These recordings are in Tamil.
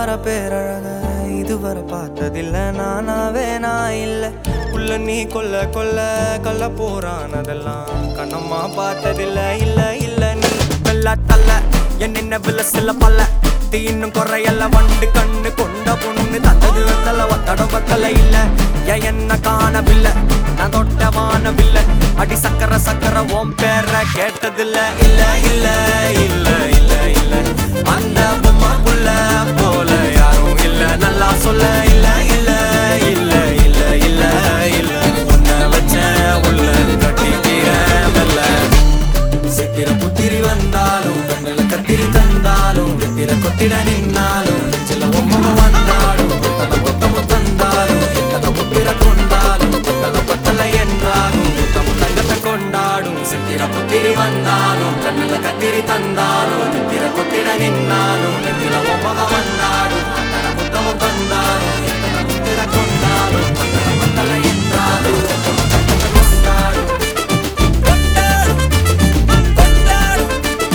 வார பேரழக இதுவரை பார்த்ததில்ல நானாவே நான் இல்ல உள்ள நீ கொல்ல கொல்ல கள்ள போறானதெல்லாம் கண்ணம்மா பார்த்ததில்ல இல்ல இல்ல நீ வெள்ள தள்ள என் நினைவுல சில பல்ல இது இன்னும் குறையல வண்டு கண்ணு கொண்ட பொண்ணு தந்தது வெத்தல ஒத்தடம் பத்தல இல்ல ஏன் என்ன காணவில்லை நான் தொட்ட வானவில்லை அடி சக்கர சக்கர ஓம் பேர கேட்டதில்ல இல்ல இல்ல இல்ல இல்ல இல்ல அந்த பொம்மா புள்ள போல யாரும் இல்ல நல்லா சொல்ல இல்ல இல்ல இல்ல இல்ல இல்ல இல்ல உன்னை வச்ச உள்ள கட்டிக்கிற மெல்ல சித்திர புத்திரி வந்தாலும் கண்ணில கத்திரி தந்தாலும் வெத்திர கொத்திட நின்னாலும் நெஞ்சில ஒம்மக வந்தாலும் கொத்தல கொத்தமு தந்தாலும் எத்தனை புத்திர கொண்டாலும் கொத்தல கொத்தல என்றாலும் கொத்தமு தங்கத்தை கொண்டாடும் சித்திர புத்திரி வந்தாலும் கண்ணில கத்திரி தந்தாலும் வெத்திர கொத்திட நின்னாலும் நெஞ்சில ஒம்மக வந்தாலும் கொத்தல கொத்தமு தந்தாலும் எத்தனை புத்திர கொண்டாலும் கொத்தல கொத்தல என்றாலும் கொத்தமு தங்கத்தை கொண்டாடும் கொண்டாடும் கொண்டாடும்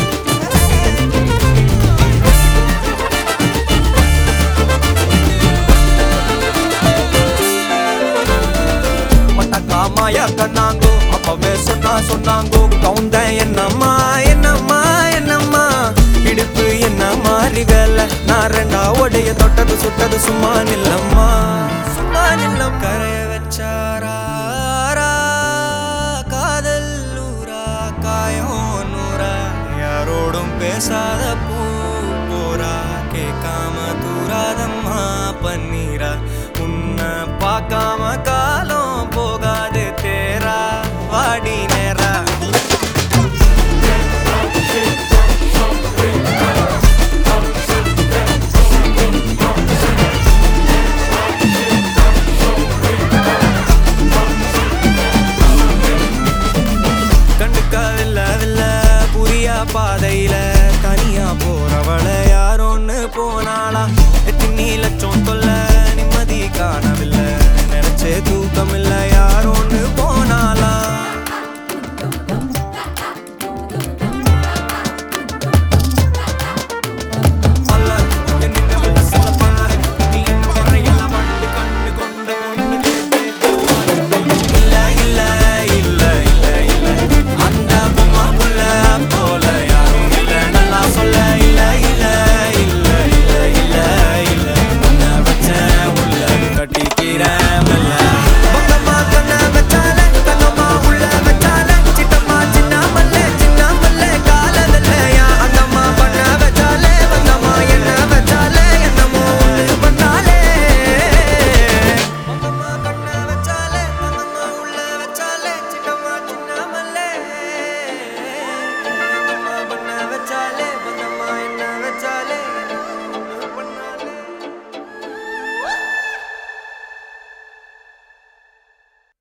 மட்டக்காமாயா கண்ணாங்கோ அப்பவே சொன்னா சொன்னாங்கோ கவுந்தன் என்னம்மா என்னம்மா என்னம்மா இடுப்பு என்ன மாறி வேலை நான் ரெண்டா உடைய தொட்டது சுட்டது சும்மா நில்லம்மா சும்மா நில்லம் கரை